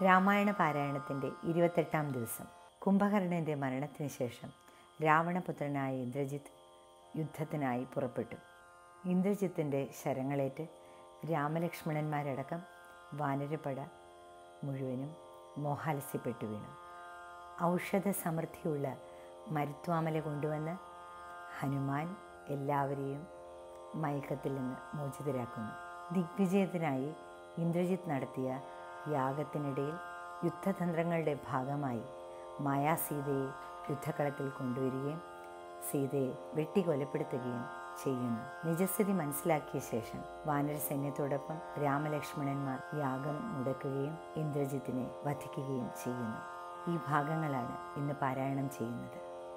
രാമായണ പാരായണത്തിൻ്റെ ഇരുപത്തെട്ടാം ദിവസം കുംഭകർണൻ്റെ മരണത്തിന് ശേഷം രാവണപുത്രനായ ഇന്ദ്രജിത്ത് യുദ്ധത്തിനായി പുറപ്പെട്ടു ഇന്ദ്രജിത്തിൻ്റെ ശരങ്ങളേറ്റ് രാമലക്ഷ്മണന്മാരടക്കം വാനരപ്പട മുഴുവനും മോഹാലസ്യപ്പെട്ടു വീണു ഔഷധ സമൃദ്ധിയുള്ള മരുത്വാമല കൊണ്ടുവന്ന് ഹനുമാൻ എല്ലാവരെയും മയക്കത്തിൽ നിന്ന് മോചിതരാക്കുന്നു ദിഗ്വിജയത്തിനായി ഇന്ദ്രജിത്ത് നടത്തിയ യാഗത്തിനിടയിൽ യുദ്ധതന്ത്രങ്ങളുടെ ഭാഗമായി മായാസീതയെ യുദ്ധക്കളത്തിൽ കൊണ്ടുവരികയും സീതയെ വെട്ടിക്കൊലപ്പെടുത്തുകയും ചെയ്യുന്നു നിജസ്ഥിതി മനസ്സിലാക്കിയ ശേഷം വാനര സൈന്യത്തോടൊപ്പം രാമലക്ഷ്മണന്മാർ യാഗം മുടക്കുകയും ഇന്ദ്രജിത്തിനെ വധിക്കുകയും ചെയ്യുന്നു ഈ ഭാഗങ്ങളാണ് ഇന്ന് പാരായണം ചെയ്യുന്നത്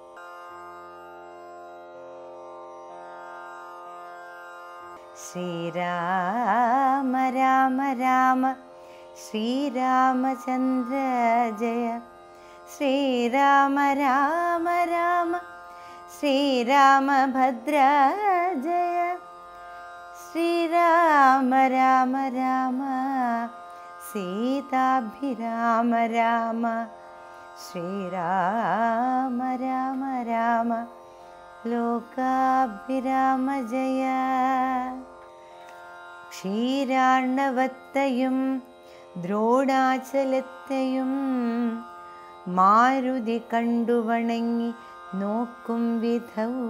ശ്രീരാമ രാമ രാമ ശ്രീരാമചന്ദ്ര ജയ ശ്രീരാമ രാമ രാമ ശ്രീരാമഭദ്ര ജയ ശ്രീരാമ രാമ രാമ സീതാഭിരാമ രാമ ശ്രീരാമ രാമ രാമ ലോകാഭിരാമ ജയ ക്ഷീരാർണവത്തെയും ദ്രോണാചലത്തെയും മാരുതി കണ്ടു വണങ്ങി നോക്കും വിധവൂ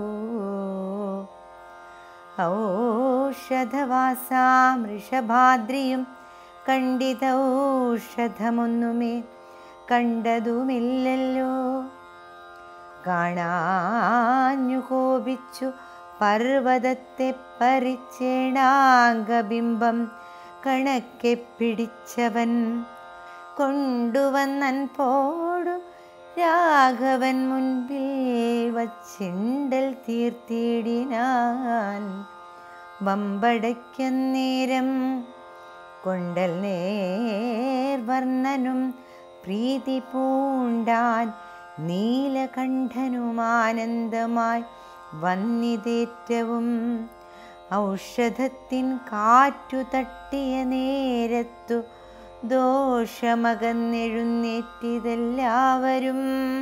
ഔഷധവാസാം ഋഷഭാദ്രിയും കണ്ടിതൗഷധമൊന്നുമേ കണ്ടതുമില്ലല്ലോ കാണാഞ്ഞു കോപിച്ചു പർവ്വതത്തെ പരിച്ചേണാംഗബിംബം കണക്കെ പിടിച്ചവൻ കൊണ്ടുവന്നൻ പോടു രാഘവൻ മുൻപിൽ വച്ചിണ്ടൽ തീർത്തിടിനാൻ വമ്പടയ്ക്കുന്നേരം കൊണ്ടൽ നേർവർണ്ണനും പ്രീതി പൂണ്ടാൻ നീലകണ്ഠനുമാനന്ദമായി വന്നിതേറ്റവും ഔഷധത്തിൻ കാറ്റു തട്ടിയ നേരത്തു ദോഷമകന്നെഴുന്നേറ്റിതെല്ലാവരും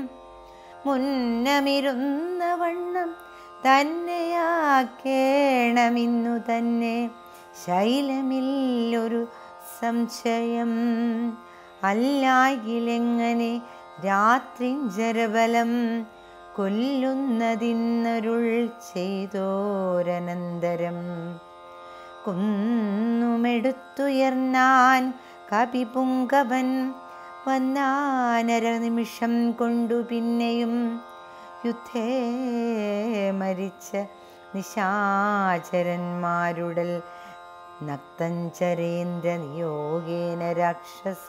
മുന്നമിരുന്ന വണ്ണം തന്നെയാക്കേണമിന്നു തന്നെ ശൈലമില്ലൊരു സംശയം അല്ലായിലെങ്ങനെ രാത്രിഞ്ചരബലം കൊല്ലുന്നതിന്നരുൾ ചെയ്തോരനന്തരം കുന്നുമെടുത്തുയർന്നാൻ കപിപുങ്കവൻ വന്നാനര നിമിഷം കൊണ്ടു പിന്നെയും യുദ്ധേ മരിച്ച നിശാചരന്മാരുടൽ നക്തഞ്ചരേന്ദ്ര നിയോഗേന രാക്ഷസ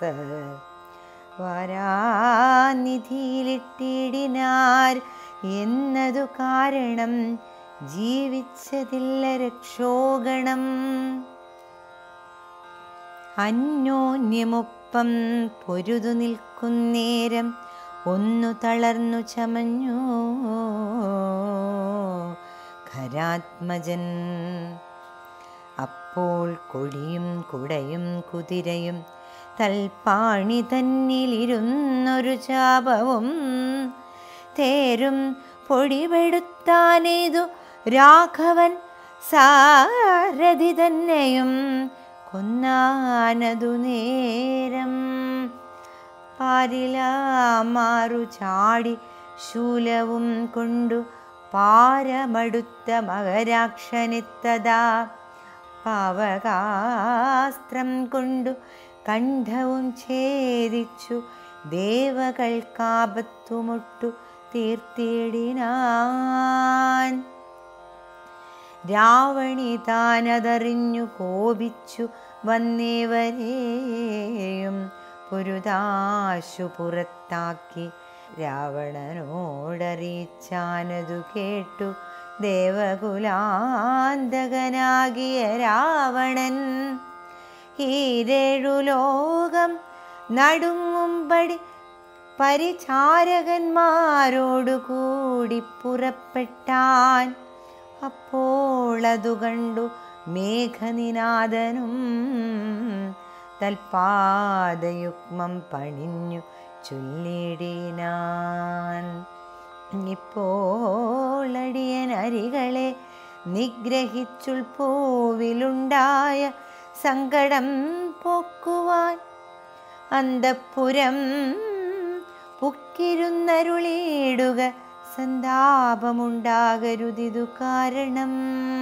വാരാനിധിയിലിട്ടിടിനാർ എന്നതു കാരണം ജീവിച്ചതില്ല രക്ഷോഗണം അന്യോന്യമൊപ്പം പൊരുതു നിൽക്കുന്നേരം ഒന്നു തളർന്നു ചമഞ്ഞു ഖരാത്മജൻ അപ്പോൾ കൊടിയും കുടയും കുതിരയും തൽപ്പാണി തന്നിലിരുന്നൊരു ചാപവും തേരും പൊടിപെടുത്താനേതു രാഘവൻ സാരഥി തന്നെയും കൊന്നാനതു നേരം പാരിലാമാറു ചാടി ശൂലവും കൊണ്ടു പാരമടുത്ത മകരാക്ഷനെത്തതാ പാവകാസ്ത്രം കൊണ്ടു കണ്ഠവും ഛേദിച്ചു ദേവകൾക്കാപത്തുമുട്ടു തീർത്തിടിനാൻ രാവണി താനതറിഞ്ഞു കോപിച്ചു വന്നേവരെയും പൊരുതാശു പുറത്താക്കി രാവണനോടറിയിച്ചാനതു കേട്ടു ദേവകുലാന്തകനാകിയ രാവണൻ ഈരേഴു ലോകം നടുങ്ങുംപടി പരിചാരകന്മാരോടു കൂടി പുറപ്പെട്ടാൻ അപ്പോൾ അതു കണ്ടു മേഘനിനാദനും തൽപാദയുഗ്മം പണിഞ്ഞു ചൊല്ലിടിനാൻ ഇപ്പോളടിയൻ അരികളെ നിഗ്രഹിച്ചുൾപോവിലുണ്ടായ സങ്കടം പോക്കുവാൻ അന്തപ്പുരം പുക്കിരുന്നരുളിയിടുക സന്താപമുണ്ടാകരുതിതു കാരണം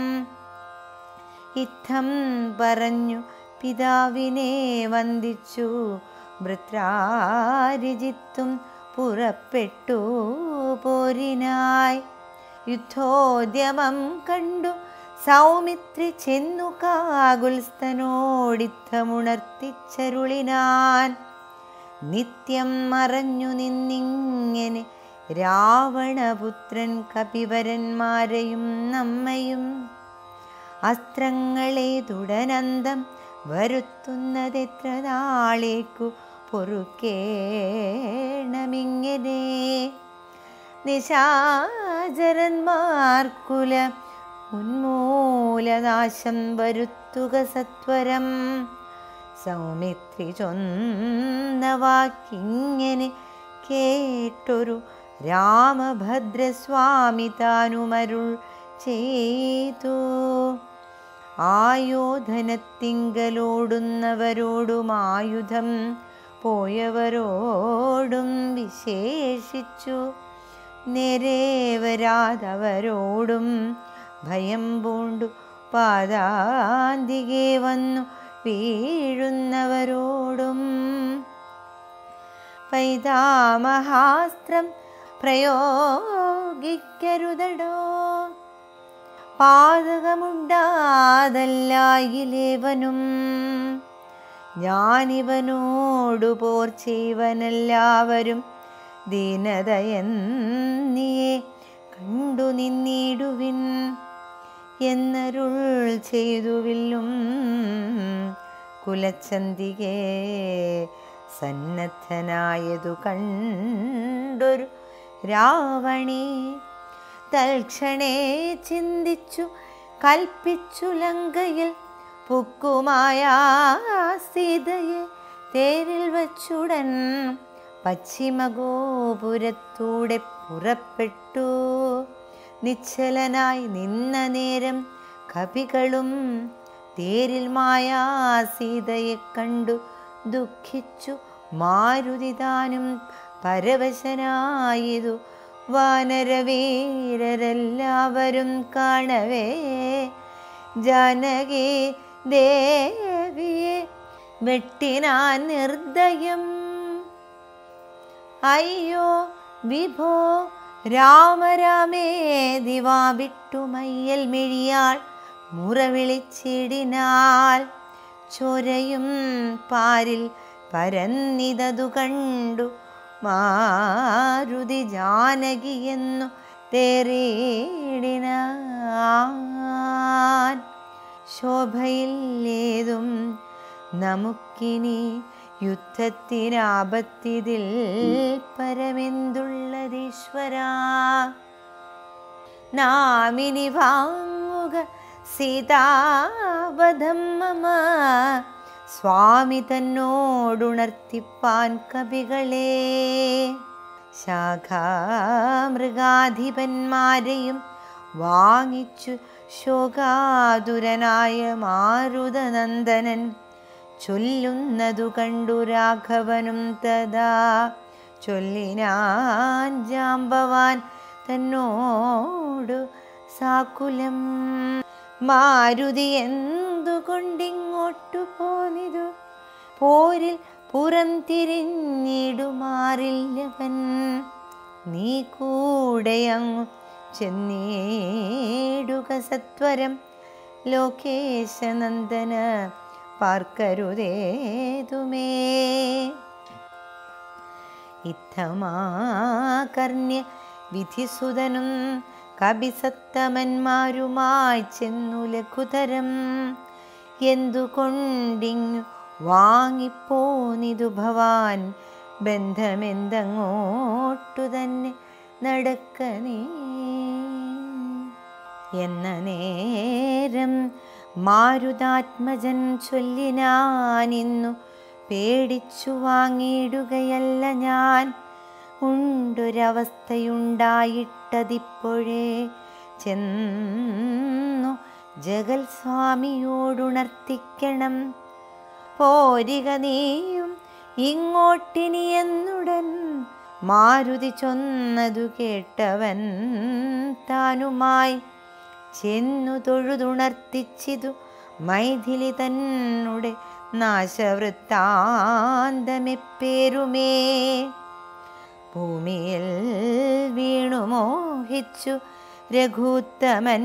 ഇത്തം പറഞ്ഞു പിതാവിനെ വന്ദിച്ചു വൃത്രാരിജിത്തും പുറപ്പെട്ടു പോരിനായി യുദ്ധോദ്യമം കണ്ടു സൗമിത്രി ചെന്നു കാകുൽസ്ഥനോടിത്തമുണർത്തിച്ചരുളിനാൻ നിത്യം മറഞ്ഞു നിന്നിങ്ങനെ രാവണപുത്രൻ കപിവരന്മാരെയും നമ്മയും അസ്ത്രങ്ങളെ തുടനന്തം വരുത്തുന്നതെത്ര നാളേക്കു പൊറുക്കേണമിങ്ങനെ നിശാചരന്മാർക്കുല ഉന്മൂലനാശം വരുത്തുക സത്വരം സൗമിത്രി ചൊന്ന വാക്കിങ്ങനെ കേട്ടൊരു രാമഭദ്രസ്വാമി താനുമരുൾ ചെയ്തു ആയോധനത്തിങ്കലോടുന്നവരോടും ആയുധം പോയവരോടും വിശേഷിച്ചു നേരെ വരാതവരോടും ഭയം പൂണ്ടു പാദാന്തികെ വന്നു വീഴുന്നവരോടും പൈതാമഹാസ്ത്രം പ്രയോഗിക്കരുതടോ പാതകമുണ്ടാതല്ലായിലേവനും ഞാനിവനോടു പോർ ചെയ്വനെല്ലാവരും ദീനതയെന്നിയെ കണ്ടു നിന്നിടുവിൻ എന്നരുൾ ചെയ്തുവില്ലും കുലച്ചന്തികെ സന്നദ്ധനായതു കണ്ടൊരു രാവണി തൽക്ഷണേ ചിന്തിച്ചു കൽപ്പിച്ചു ലങ്കയിൽ പുക്കുമായ സീതയെ തേരിൽ വച്ചുടൻ പശ്ചിമഗോപുരത്തൂടെ പുറപ്പെട്ടു നിശ്ചലനായി നിന്ന നേരം കവികളും തേരിൽ മായാ സീതയെ കണ്ടു ദുഃഖിച്ചു മാരുതിതാനും പരവശനായതു വാനരവീരരെല്ലാവരും കാണവേ ജാനകി ദേവിയെ വെട്ടിനാൻ നിർദ്ദയം അയ്യോ വിഭോ രാമരാമേ ദിവാ വിട്ടു മയ്യൽ മിഴിയാൾ മുറവിളിച്ചിടിനാൽ ചൊരയും പാരിൽ പരന്നിതതു കണ്ടു മാരുതി ജാനകി എന്നു തേറിയിടിനാൻ ശോഭയില്ലേതും നമുക്കിനി യുദ്ധത്തിനാപത്തിതിൽ പരമെന്തുള്ളതീശ്വര നാമിനി വാങ്ങുക സീതാവധം മമ സ്വാമി തന്നോടുണർത്തിപ്പാൻ കവികളെ ശാഖാമൃഗാധിപന്മാരെയും വാങ്ങിച്ചു ശോകാതുരനായ മാരുതനന്ദനൻ ചൊല്ലുന്നതു കണ്ടു രാഘവനും തഥാ ചൊല്ലിനാൻ ജാമ്പവാൻ തന്നോടു സാകുലം മാരുതി എന്തുകൊണ്ടിങ്ങോട്ടു പോന്നിതു പോരിൽ പുറം തിരിഞ്ഞിടുമാറില്ലവൻ നീ കൂടെയങ്ങു ചെന്നേടുക സത്വരം ലോകേശനന്ദന പാർക്കരുതേതുമേ ഇത്തമാകർണ്യ വിധിസുതനും കപിസത്തമന്മാരുമായി ചെന്നു ലഘുതരം എന്തുകൊണ്ടിങ്ങു വാങ്ങിപ്പോനിതു ഭവാൻ ബന്ധമെന്തങ്ങോട്ടു തന്നെ നടക്കനേ എന്ന നേരം മാരുതാത്മജൻ ചൊല്ലിനാനിന്നു പേടിച്ചു വാങ്ങിയിടുകയല്ല ഞാൻ ഉണ്ടൊരവസ്ഥയുണ്ടായിട്ടതിപ്പോഴേ ചെന്നു ജഗൽ സ്വാമിയോടുണർത്തിക്കണം പോരിക നീയും ഇങ്ങോട്ടിനി എന്നുടൻ മാരുതി ചൊന്നതു കേട്ടവൻ താനുമായി ചെന്നു തൊഴുതുണർത്തിച്ചിതു മൈഥിലി തന്നെ നാശവൃത്താന്തമെപ്പേരുമേ ഭൂമിയിൽ വീണു മോഹിച്ചു രഘുത്തമൻ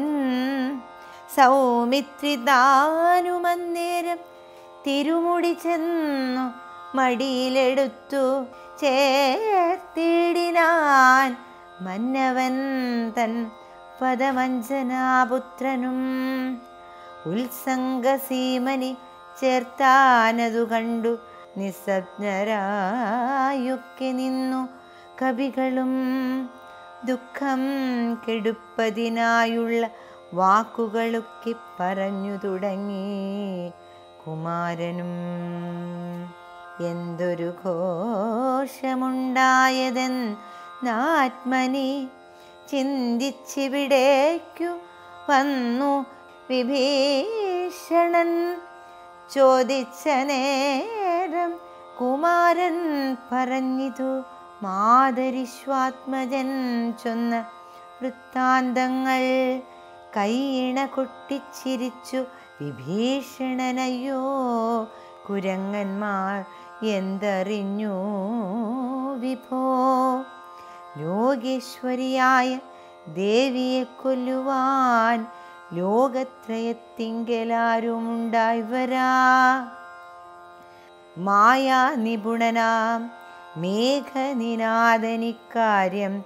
സൗമിത്രിദാനുമന്നേരം തിരുമുടി ചെന്നു മടിയിലെടുത്തു ചേർത്തിടിനാൻ മന്നവൻ തൻ പദമഞ്ജനാപുത്രനും ഉത്സംഗസീമനി ചേർത്താനതു കണ്ടു നിസ്സജ്ഞരായൊക്കെ നിന്നു കവികളും ദുഃഖം കെടുപ്പതിനായുള്ള വാക്കുകളൊക്കെ പറഞ്ഞു തുടങ്ങി കുമാരനും എന്തൊരു ഘോഷമുണ്ടായതെന്നാത്മനി ചിന്തിച്ചിവിടേക്കു വന്നു വിഭീഷണൻ ചോദിച്ച നേരം കുമാരൻ പറഞ്ഞിതു മാതരിശ്വാത്മജൻ ചൊന്ന വൃത്താന്തങ്ങൾ കൈയിണ കൊട്ടിച്ചിരിച്ചു വിഭീഷണനയ്യോ കുരങ്ങന്മാർ എന്തറിഞ്ഞു വിഭോ ലോകേശ്വരിയായ ദേവിയെ കൊല്ലുവാൻ ലോകത്രയത്തിങ്കലാരുമുണ്ടായി വരാ മായാ നിപുണനാം മേഘനിനാദനിക്കാര്യം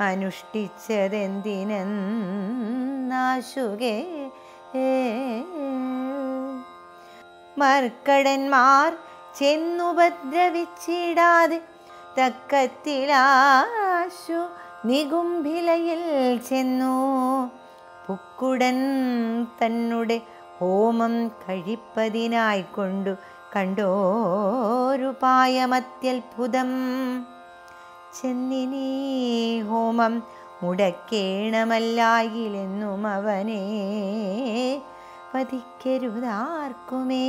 അനുഷ്ഠിച്ചതെന്തിനെന്നാശുകേ മർക്കടന്മാർ ചെന്നുപദ്രവിച്ചിടാതെ തക്കത്തിലാശു നികുംഭിലയിൽ ചെന്നു പുക്കുടൻ തന്നെ ഹോമം കഴിപ്പതിനായിക്കൊണ്ടു കണ്ടോരുപായമത്യത്ഭുതം ചെന്നിനീ ഹോമം മുടക്കേണമല്ലായിലെന്നും അവനെ വധിക്കരുതാർക്കുമേ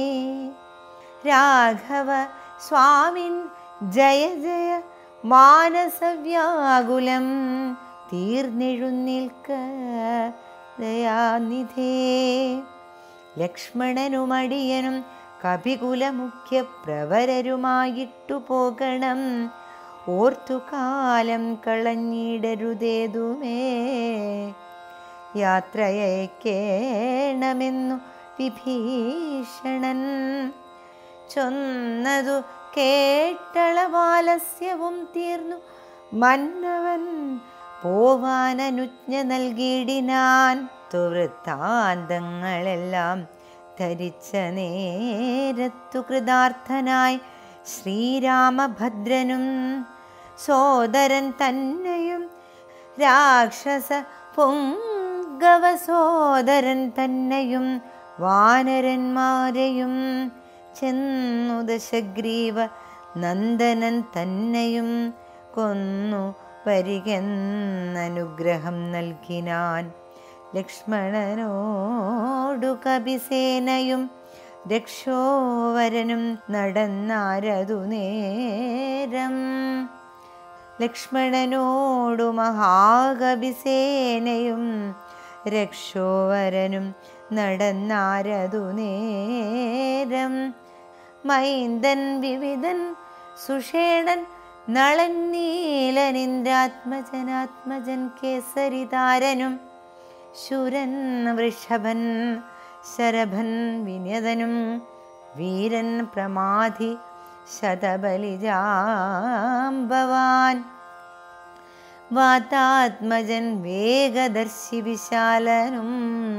രാഘവ സ്വാമിൻ ജയ ജയ മാനസവ്യാകുലം തീർന്നെഴുന്നേൽക്ക ദയാനിധേ ലക്ഷ്മണനുമടിയനും കപികുലമുഖ്യ പ്രവരരുമായിട്ടു പോകണം ഓർത്തുകാലം കളഞ്ഞിടരുതേതുമേ യാത്രയക്കേണമെന്നു വിഭീഷണൻ ചൊന്നതു കേട്ടളവാലസ്യവും തീർന്നു മന്നവൻ പോവാനനുജ്ഞ നൽകിയിടിനാൻ തുവൃത്താന്തങ്ങളെല്ലാം ധരിച്ച നേരത്തു കൃതാർത്ഥനായി ശ്രീരാമഭദ്രനും സോദരൻ തന്നെയും രാക്ഷസ പൊങ്കവ സോദരൻ തന്നെയും വാനരന്മാരെയും ചെന്നു ദശഗ്രീവ നന്ദനൻ തന്നെയും കൊന്നു വരികെന്നനുഗ്രഹം നൽകിനാൻ ലക്ഷ്മണനോടു കപിസേനയും രക്ഷോവരനും നടന്നാരതു നേരം ലക്ഷ്മണനോടു മഹാകപിസേനയും രക്ഷോവരനും നടന്നാരതു നേരം മൈന്ദൻ വിവിധൻ സുഷേണൻ നളൻ നീലനിന്ദ്രാത്മജനാത്മജൻ കേസരിതാരനും ശുരൻ വൃഷഭൻ ശരഭൻ വിനയതനും വീരൻ പ്രമാധി ശതബലിജാംബവാൻ വാതാത്മജൻ വേഗദർശി വിശാലനും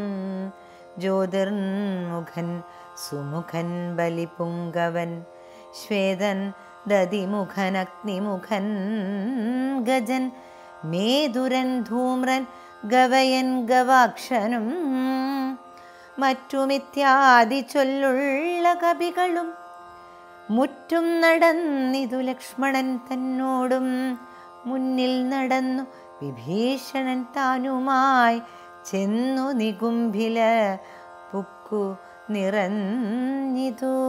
ജ്യോതിർമുഖൻ സുമുഖൻ ബലിപുങ്കവൻ ശ്വേതൻ ദതിമുഖൻ അഗ്നിമുഖൻ ഗജൻ മേതുരൻ ധൂമ്രൻ ഗവയൻ ഗവാക്ഷനും മറ്റുമിത്യാദി ചൊല്ലുള്ള കവികളും മുറ്റും നടന്നിതു ലക്ഷ്മണൻ തന്നോടും മുന്നിൽ നടന്നു വിഭീഷണൻ താനുമായി ചെന്നു നികുംഭില പുക്കു നിറഞ്ഞിതു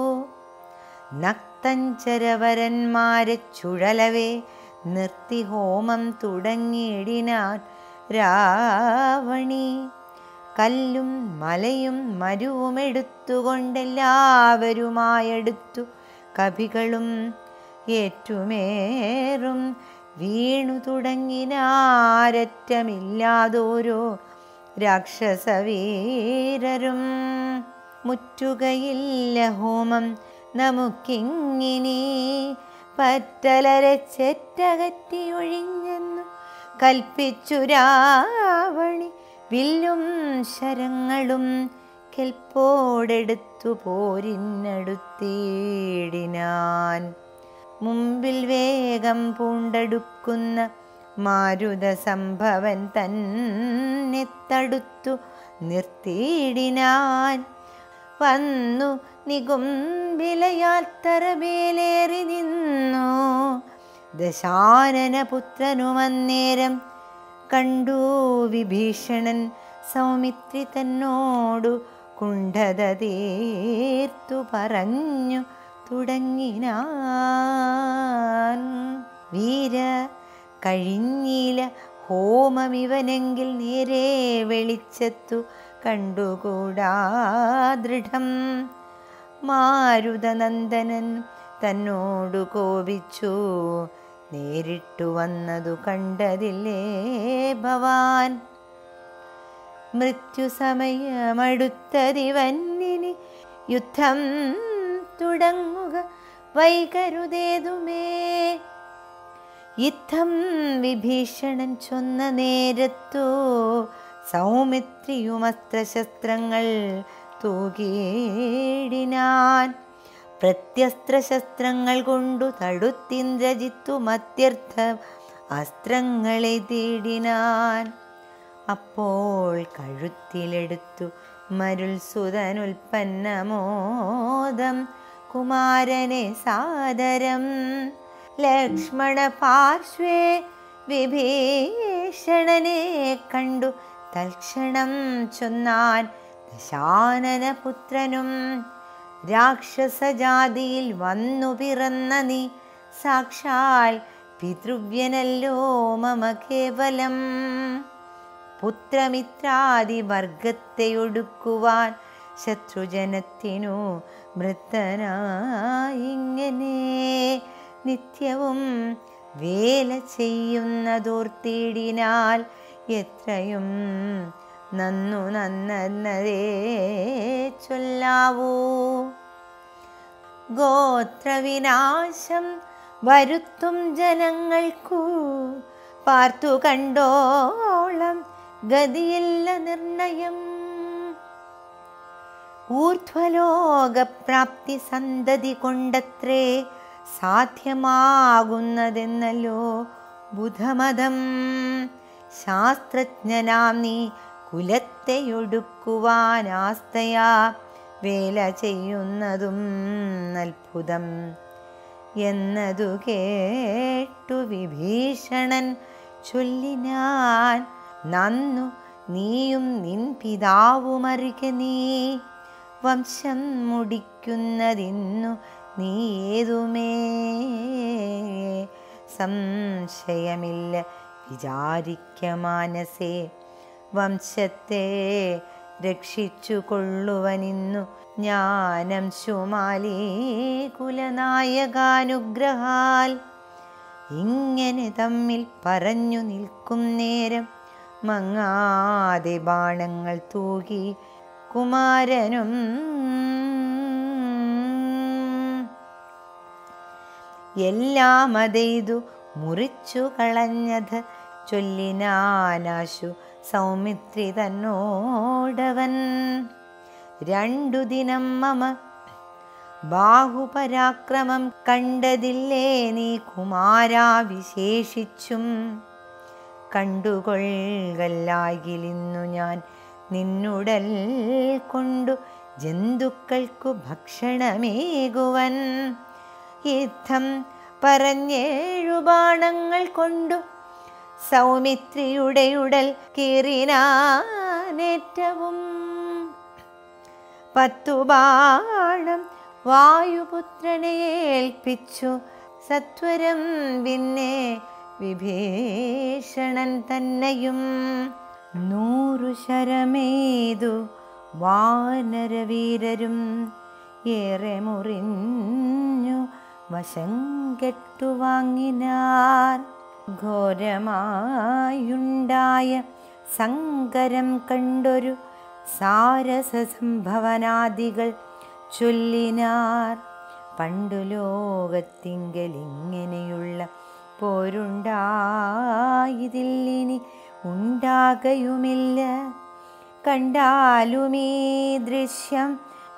നക്തഞ്ചരവരന്മാരെ ചുഴലവേ നിർത്തി ഹോമം തുടങ്ങിയിടിനാൻ രാവണി കല്ലും മലയും മരുവുമെടുത്തുകൊണ്ടെല്ലാവരുമായെടുത്തു കവികളും ഏറ്റുമേറും വീണു തുടങ്ങിനാരറ്റമില്ലാതോരോ രാക്ഷസവീരരും മുറ്റുകയില്ല ഹോമം നമുക്കിങ്ങിനി പറ്റലരെ ചെറ്റകറ്റി ഒഴിഞ്ഞെന്നു കൽപ്പിച്ചു രാവണി വില്ലും ശരങ്ങളും കെൽപ്പോടെടുത്തു പോരിനടുത്തിടിനാൻ മുമ്പിൽ വേഗം പൂണ്ടടുക്കുന്ന മാരുത സംഭവൻ തന്നെ തടുത്തു നിർത്തിയിടിനാൻ വന്നു നികുംബിലയാത്തറമേലേറി നിന്നു ദശാനന പുത്രനുമന്നേരം കണ്ടു വിഭീഷണൻ സൗമിത്രി തന്നോടു കുണ്ഠത തീർത്തു പറഞ്ഞു തുടങ്ങിനാൻ വീര കഴിഞ്ഞില ഹോമമിവനെങ്കിൽ നേരെ വെളിച്ചത്തു കണ്ടുകൂടാ ദൃഢം മാരുതനന്ദനൻ തന്നോടു കോപിച്ചു നേരിട്ടു വന്നതു കണ്ടതില്ലേ ഭവാൻ മൃത്യുസമയമടുത്തതിവന്നിനി യുദ്ധം തുടങ്ങുക വൈകരുതേതുമേ യുദ്ധം വിഭീഷണൻ ചൊന്ന നേരത്തു സൗമിത്രിയുമസ്ത്രശസ്ത്രങ്ങൾ തൂകിയിടിനാൻ പ്രത്യസ്ത്രശസ്ത്രങ്ങൾ കൊണ്ടു തടുത്തിന്ദ്രജിത്തു മത്യർത്ഥ അസ്ത്രങ്ങളെ തീടിനാൻ അപ്പോൾ കഴുത്തിലെടുത്തു മരുൾ സുതനുൽപ്പന്നമോദം കുമാരനെ സാദരം ലക്ഷ്മണ പാർശ്വേ വിഭീഷണനെ കണ്ടു തൽക്ഷണം ചൊന്നാൻ ദശാനനപുത്രനും രാക്ഷസജാതിയിൽ വന്നു പിറന്ന നീ സാക്ഷാൽ പിതൃവ്യനല്ലോ മമ കേവലം പുത്രമിത്രാദി വർഗത്തെ ഒടുക്കുവാൻ ശത്രുജനത്തിനു മൃത്തനായിങ്ങനെ നിത്യവും വേല ചെയ്യുന്നതോർത്തിടിനാൽ എത്രയും നന്നു നന്നതേ ചൊല്ലാവൂ ഗോത്രവിനാശം വരുത്തും ജനങ്ങൾക്കു പാർത്തു കണ്ടോളം ഗതിയില്ല നിർണയം ഊർധ്വലോകപ്രാപ്തി സന്തതി കൊണ്ടത്രേ സാധ്യമാകുന്നതെന്നല്ലോ ബുധമതം ശാസ്ത്രജ്ഞനാം നീ കുലത്തെയൊടുക്കുവാനാസ്തയാ വേല ചെയ്യുന്നതും അത്ഭുതം എന്നതു കേട്ടു വിഭീഷണൻ ചൊല്ലിനാൻ നന്നു നീയും നിൻ പിതാവുമറിക നീ വംശം മുടിക്കുന്നതിന്നു നീ ഏതുമേ സംശയമില്ല വിചാരിക്ക മാനസേ വംശത്തെ രക്ഷിച്ചു കൊള്ളുവനിന്നു ജ്ഞാനം ശുമാലീ കുലനായകാനുഗ്രഹാൽ ഇങ്ങനെ തമ്മിൽ പറഞ്ഞു നിൽക്കും നേരം മങ്ങാതെ ബാണങ്ങൾ തൂകി കുമാരനും എല്ലാം അതെയ്തു മുറിച്ചു കളഞ്ഞത് ചൊല്ലിനാനാശു സൗമിത്രി തന്നോടവൻ രണ്ടു ദിനം മമ ബാഹുപരാക്രമം കണ്ടതില്ലേ നീ കുമാരാ വിശേഷിച്ചും കണ്ടുകൊള്ളാകിലിന്നു ഞാൻ നിന്നുടൽ കൊണ്ടു ജന്തുക്കൾക്കു ഭക്ഷണമേകുവൻ യുദ്ധം പറഞ്ഞേഴു ബാണങ്ങൾ കൊണ്ടു സൗമിത്രിയുടെ ഉടൽ കീറിനാനേറ്റവും പത്തു ബാണം വായുപുത്രനെ ഏൽപ്പിച്ചു സത്വരം പിന്നെ വിഭീഷണൻ തന്നെയും നൂറു ശരമേതു വാനരവീരരും ഏറെ മുറിഞ്ഞു വശം കെട്ടുവാങ്ങിനാർ ഘോരമായുണ്ടായ സങ്കരം കണ്ടൊരു സാരസ സംഭവനാദികൾ ചൊല്ലിനാർ പണ്ടു ലോകത്തിങ്കലിങ്ങനെയുള്ള പോരുണ്ടായതില്ലിനി ഉണ്ടാകയുമില്ല കണ്ടാലുമീ ദൃശ്യം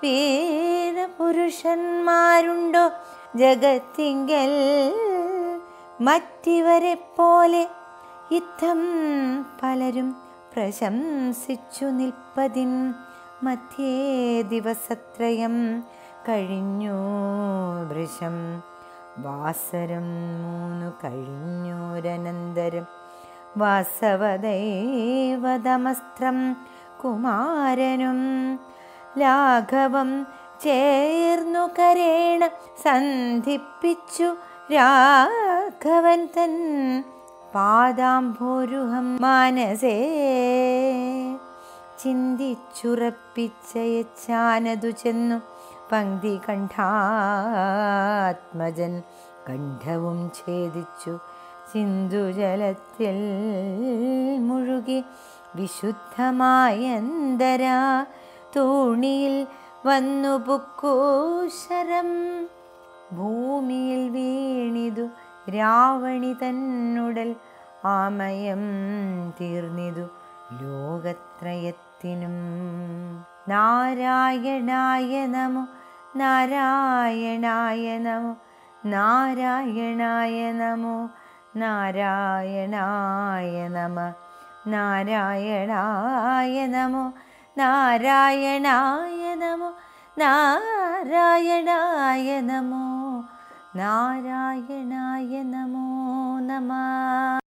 വീരപുരുഷന്മാരുണ്ടോ ജഗത്തിങ്കൽ മറ്റിവരെ പോലെ യുദ്ധം പലരും പ്രശംസിച്ചു നിൽപ്പതിൻ മധ്യേ ദിവസത്രയം കഴിഞ്ഞു വൃഷം വാസരം മൂന്നു കഴിഞ്ഞോരനന്തരം വാസവദൈവതമസ്ത്രം കുമാരനും ലാഘവം ചേർന്നു കരേണ സന്ധിപ്പിച്ചു രാഘവൻ തൻ പാദാംഭോരുഹം മാനസേ ചിന്തിച്ചുറപ്പിച്ചയച്ചാനതു ചെന്നു പങ്ക്തി കണ്ഠാത്മജൻ കണ്ഠവും ഛേദിച്ചു സിന്ധുജലത്തിൽ മുഴുകി വിശുദ്ധമായ അന്തരാ തൂണിയിൽ വന്നു പുക്കൂശരം ഭൂമിയിൽ വീണിതു രാവണി തന്നുടൽ ആമയം തീർന്നിതു ലോകത്രയത്തിനും നാരായണായ നമോ നാരായണായ നമോ നാരായണായ നമോ നാരായണായ നമ നാരായണായ നമോ നാരായണായ നമോ നാരായണായ നമോ നാരായണായ നമോ നമ